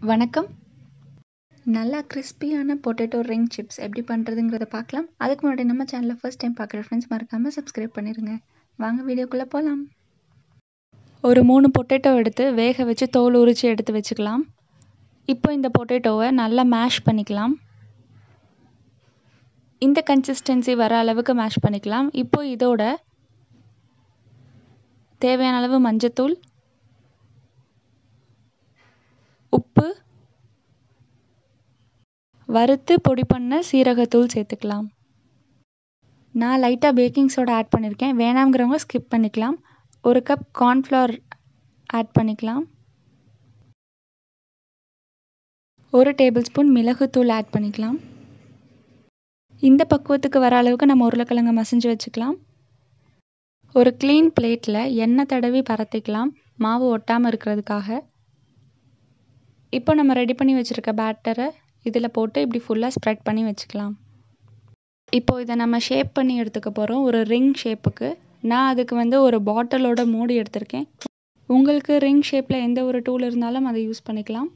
வணக்கம் நல்லா கிறிஸ்பியான பொட்டேட்டோ ரிங் சிப்ஸ் எப்படி பண்ணுறதுங்கிறத பார்க்கலாம் அதுக்கு முன்னாடி நம்ம சேனலை ஃபர்ஸ்ட் டைம் பார்க்குற ஃப்ரெண்ட்ஸ் மறக்காமல் சப்ஸ்கிரைப் பண்ணிடுங்க வாங்க வீடியோக்குள்ளே போகலாம் ஒரு மூணு பொட்டேட்டோ எடுத்து வேக வச்சு தோல் உரித்து எடுத்து வச்சுக்கலாம் இப்போ இந்த பொட்டேட்டோவை நல்லா மேஷ் பண்ணிக்கலாம் இந்த கன்சிஸ்டன்சி வர அளவுக்கு மேஷ் பண்ணிக்கலாம் இப்போ இதோட தேவையான அளவு மஞ்சத்தூள் உப்பு வறுத்து பொடி பண்ண சீரகத்தூள் சேர்த்துக்கலாம் நான் லைட்டாக பேக்கிங் சோடா ஆட் பண்ணியிருக்கேன் வேணாங்கிறவங்க ஸ்கிப் பண்ணிக்கலாம் ஒரு கப் கார்ன்ஃப்ளவர் ஆட் பண்ணிக்கலாம் ஒரு டேபிள் ஸ்பூன் மிளகுத்தூள் ஆட் பண்ணிக்கலாம் இந்த பக்குவத்துக்கு வர அளவுக்கு நம்ம உருளைக்கிழங்கு மசிஞ்சு வச்சுக்கலாம் ஒரு க்ளீன் பிளேட்டில் எண்ணெய் தடவி பரத்திக்கலாம் மாவு ஒட்டாமல் இருக்கிறதுக்காக இப்போ நம்ம ரெடி பண்ணி வச்சுருக்க பேட்டரை இதில் போட்டு இப்படி ஃபுல்லாக ஸ்ப்ரெட் பண்ணி வச்சுக்கலாம் இப்போது இதை நம்ம ஷேப் பண்ணி எடுத்துக்க போகிறோம் ஒரு ரிங் ஷேப்புக்கு நான் அதுக்கு வந்து ஒரு பாட்டிலோட மூடி எடுத்திருக்கேன் உங்களுக்கு ரிங் ஷேப்பில் எந்த ஒரு டூல் இருந்தாலும் அதை யூஸ் பண்ணிக்கலாம்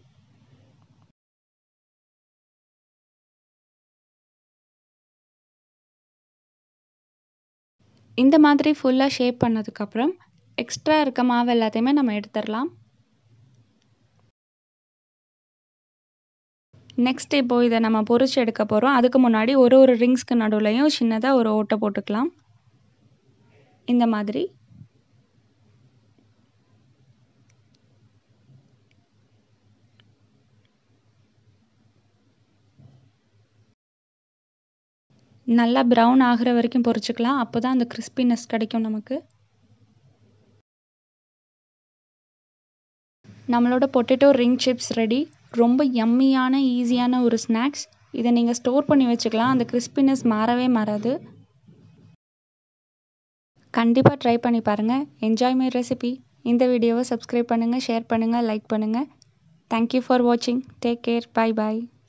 இந்த மாதிரி ஃபுல்லாக ஷேப் பண்ணதுக்கப்புறம் எக்ஸ்ட்ரா இருக்க மாவு எல்லாத்தையுமே நம்ம எடுத்துடலாம் நெக்ஸ்ட் இப்போது இதை நம்ம பொரிச்சு எடுக்க போகிறோம் அதுக்கு முன்னாடி ஒரு ஒரு ரிங்ஸ்க்கு நடுவுலையும் சின்னதாக ஒரு ஓட்டை போட்டுக்கலாம் இந்த மாதிரி நல்லா ப்ரௌன் ஆகிற வரைக்கும் பொரிச்சுக்கலாம் அப்போ தான் அந்த கிறிஸ்பினஸ் கிடைக்கும் நமக்கு நம்மளோட பொட்டேட்டோ ரிங் சிப்ஸ் ரெடி ரொம்ப யம்மியான ஈஸியான ஒரு ஸ்நாக்ஸ் இதை நீங்கள் ஸ்டோர் பண்ணி வச்சுக்கலாம் அந்த கிறிஸ்பினஸ் மாறவே மாறாது கண்டிப்பாக ட்ரை பண்ணி பாருங்கள் என்ஜாய் மை ரெசிபி இந்த வீடியோவை சப்ஸ்கிரைப் பண்ணுங்கள் ஷேர் பண்ணுங்கள் லைக் பண்ணுங்கள் தேங்க்யூ ஃபார் வாட்சிங் டேக் கேர் பாய் பாய்